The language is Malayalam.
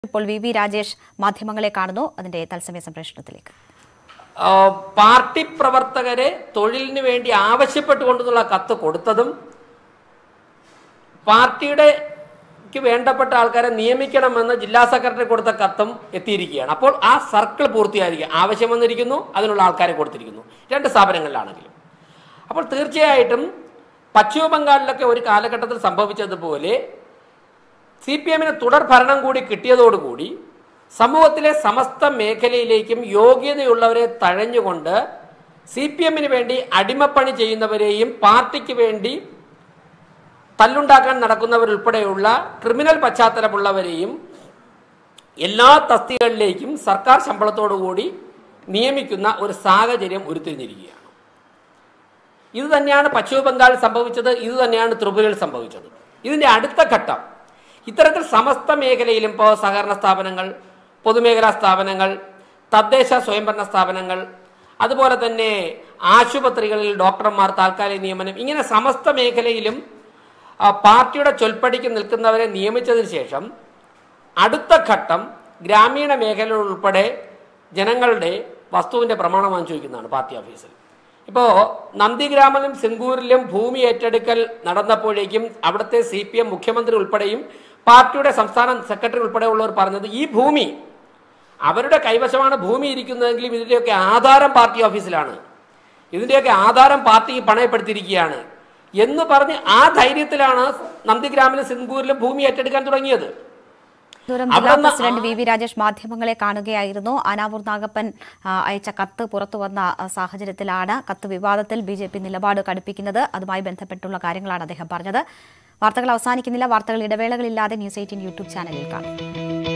ഇപ്പോൾ വി വി രാജേഷ് മാധ്യമങ്ങളെ കാണുന്നു അതിന്റെ തത്സമയ സംപ്രേഷണത്തിലേക്ക് ആ, പാർട്ടി പ്രവർത്തകരെ തൊഴിലിന് വേണ്ടി ആവശ്യപ്പെട്ടുകൊണ്ടുള്ള കത്ത് കൊടുത്തതും പാർട്ടിയുടെ ക്ക് വേണ്ടപ്പെട്ട ആൾക്കാരെ നിയമിക്കണമെന്ന് ജില്ലാ സെക്രട്ടറി കൊടുത്ത കത്തും എത്തിയിരിക്കുകയാണ് അപ്പോൾ ആ സർക്കിൾ പൂർത്തിയായിരിക്കുക ആവശ്യം വന്നിരിക്കുന്നു അതിനുള്ള ആൾക്കാരെ കൊടുത്തിരിക്കുന്നു രണ്ട് സ്ഥാപനങ്ങളിലാണെങ്കിലും അപ്പോൾ തീർച്ചയായിട്ടും പശ്ചിമ ബംഗാളിലൊക്കെ ഒരു കാലഘട്ടത്തിൽ സംഭവിച്ചതുപോലെ സി പി എമ്മിന് തുടർ ഭരണം കൂടി കിട്ടിയതോടുകൂടി സമൂഹത്തിലെ സമസ്ത മേഖലയിലേക്കും യോഗ്യതയുള്ളവരെ തഴഞ്ഞുകൊണ്ട് സി പി എമ്മിന് വേണ്ടി അടിമപ്പണി ചെയ്യുന്നവരെയും പാർട്ടിക്ക് വേണ്ടി തല്ലുണ്ടാക്കാൻ നടക്കുന്നവരുൾപ്പെടെയുള്ള ക്രിമിനൽ പശ്ചാത്തലമുള്ളവരെയും എല്ലാ തസ്തികകളിലേക്കും സർക്കാർ ശമ്പളത്തോടുകൂടി നിയമിക്കുന്ന ഒരു സാഹചര്യം ഉരുത്തിരിഞ്ഞിരിക്കുകയാണ് ഇത് തന്നെയാണ് പശ്ചിമ ബംഗാളിൽ സംഭവിച്ചത് ഇത് തന്നെയാണ് ത്രിപുരയിൽ സംഭവിച്ചത് ഇതിന്റെ അടുത്ത ഘട്ടം ഇത്തരത്തിൽ സമസ്ത മേഖലയിലും ഇപ്പോൾ സഹകരണ സ്ഥാപനങ്ങൾ പൊതുമേഖലാ സ്ഥാപനങ്ങൾ തദ്ദേശ സ്വയംഭരണ സ്ഥാപനങ്ങൾ അതുപോലെ തന്നെ ആശുപത്രികളിൽ ഡോക്ടർമാർ താൽക്കാലിക നിയമനം ഇങ്ങനെ സമസ്ത മേഖലയിലും ആ, പാർട്ടിയുടെ ചൊൽപ്പടിക്ക് നിൽക്കുന്നവരെ നിയമിച്ചതിന് ശേഷം അടുത്ത ഘട്ടം ഗ്രാമീണ മേഖല ഉൾപ്പെടെ ജനങ്ങളുടെ വസ്തുവിന്റെ പ്രമാണം വാങ്ങിച്ചുവയ്ക്കുന്നതാണ് പാർട്ടി ഓഫീസിൽ ഇപ്പോൾ നന്ദിഗ്രാമിലും സിംഗൂരിലും ഭൂമി ഏറ്റെടുക്കൽ നടന്നപ്പോഴേക്കും അവിടുത്തെ സി പി എം മുഖ്യമന്ത്രി ഉൾപ്പെടെയും പാർട്ടിയുടെ സംസ്ഥാന സെക്രട്ടറി ഉൾപ്പെടെയുള്ളവർ പറഞ്ഞത് ഈ ഭൂമി അവരുടെ കൈവശമാണ് ഭൂമി ഇരിക്കുന്നതെങ്കിലും ഇതിൻ്റെയൊക്കെ ആധാരം പാർട്ടി ഓഫീസിലാണ് ഇതിൻ്റെയൊക്കെ ആധാരം പാർട്ടി പണയപ്പെടുത്തിയിരിക്കുകയാണ് എന്ന് പറഞ്ഞ് ആ ധൈര്യത്തിലാണ് നന്ദിഗ്രാമിലും സിംഗൂരിലും ഭൂമി ഏറ്റെടുക്കാൻ തുടങ്ങിയത് തിരുവനന്തപുരം ജില്ലാ അവിടുന്ന് പ്രസിഡന്റ് വി വി രാജേഷ് മാധ്യമങ്ങളെ കാണുകയായിരുന്നു അനാവൂർ നാഗപ്പൻ ആ, അയച്ച കത്ത് പുറത്തു വന്ന ആ, സാഹചര്യത്തിലാണ് കത്ത് വിവാദത്തിൽ ബി ജെ പി നിലപാട് കടുപ്പിക്കുന്നത് അതുമായി ബന്ധപ്പെട്ടുള്ള കാര്യങ്ങളാണ് അദ്ദേഹം പറഞ്ഞത് വാർത്തകൾ അവസാനിക്കുന്നില്ല വാർത്തകൾ ഇടവേളകളില്ലാതെ ന്യൂസ് എയ്റ്റീൻ യൂട്യൂബ് ചാനലിൽ കാണും